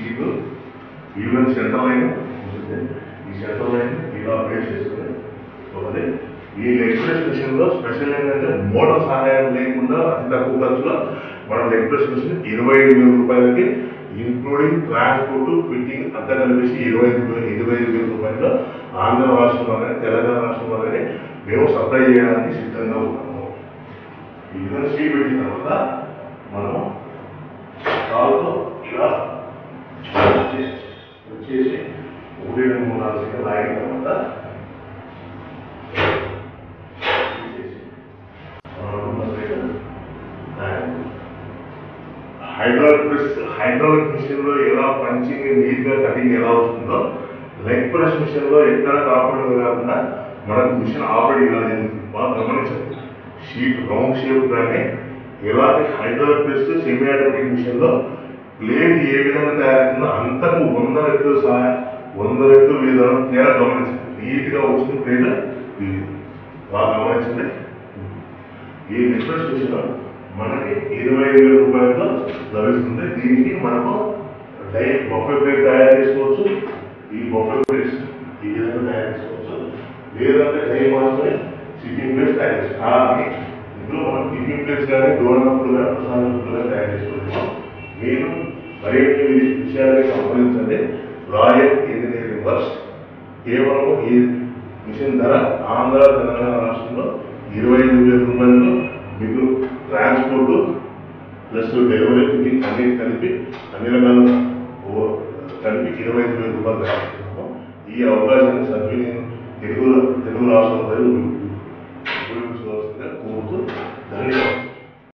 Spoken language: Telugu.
షీట్ ఈవెన్ సెంటర్ లైన్ ఉంటుంది ఈ సెంటర్ లైన్ ఇలా బేస్ చేసుకుని ఒకటి ఈ ఎక్స్ప్రెస్ మిషన్ లో స్పెషల్ ఏంటంటే మోటార్ సహాయం లేకుండా అతి తక్కువ ఖర్చులో మనం ఎక్స్ప్రెస్ మిషన్ ఇరవై ఐదు వేల రూపాయలకి ఇంక్లూడింగ్ ట్రాన్స్పోర్ట్ ఫిట్టింగ్ అంతా కలిపేసి ఇరవై ఐదు వేలు ఇరవై ఐదు వేల రూపాయలు ఆంధ్ర రాష్ట్రంలో కానీ తెలంగాణ రాష్ట్రంలో కానీ మేము సప్లై చేయడానికి సిద్ధంగా ఉన్నాము ఈ విధంగా షీట్ పెట్టిన తర్వాత మనం కాలుతో ఇలా వచ్చేసి వచ్చేసి ఒకటి రెండు మూడు నాలుగు సెకండ్ లాగిన తర్వాత తీసేసి మనం ఉన్న సైడ్ లాగాలి. హైడ్రాలిక్ ప్రెస్ హైడ్రాలిక్ మిషన్ లో ఎలా పంచింగ్ నీట్ గా కటింగ్ ఎలా వస్తుందో లెగ్ ప్రెస్ మిషన్ లో ఎక్కడ కాపాడు కాకుండా మనకు మిషన్ ఆపరేట్ ఇలా జరుగుతుంది బాగా గమనించండి షీట్ రౌండ్ షేప్ కానీ ఎలాంటి hydraulic press semi automatic machine లో ప్లేట్ ఏ విధంగా తయారవుతుందో అంతకు వంద రెట్లు సహాయం వంద రెట్లు విధానం తేడా గమనించండి నీట్ గా వచ్చిన ప్లేట్ ఇది బాగా గమనించండి ఈ నెక్లెస్ మిషన్ మనకి ఇరవై ఐదు వేల రూపాయలతో లభిస్తుంది దీనికి మనము డై బొఫే ప్లేట్ తయారు చేసుకోవచ్చు ఈ బొఫే ప్లేట్స్ ఈ విధంగా తయారు చేసుకోవచ్చు లేదంటే డై మాత్రమే సిట్టింగ్ ప్లేట్స్ తయారు చేసుకోవచ్చు కానీ ఇందులో మనం టిఫిన్ ప్లేట్స్ కానీ డోనప్పుడు కానీ ప్రసాదప్పుడు కానీ తయారు చేసుకోవచ్చు మీరు మరిన్ని విషయాన్ని సంప్రదించండి రాయల్ ఇంజనీరింగ్ వర్క్స్ కేవలం ఈ మిషన్ ధర ఆంధ్ర తెలంగాణ రాష్ట్రంలో ఇరవై ఐదు వేల రూపాయలు మీకు ట్రాన్స్పోర్ట్ ప్లస్ డెలివరీ ఫిట్టింగ్ అన్ని కలిపి అన్ని రకాల ఓ- కలిపి ఇరవై ఐదు వేల రూపాయలు తయారు చేస్తున్నాము ఈ అవకాశాన్ని సద్వినియోగం తెలుగు తెలుగు రాష్ట్రాల ప్రజలు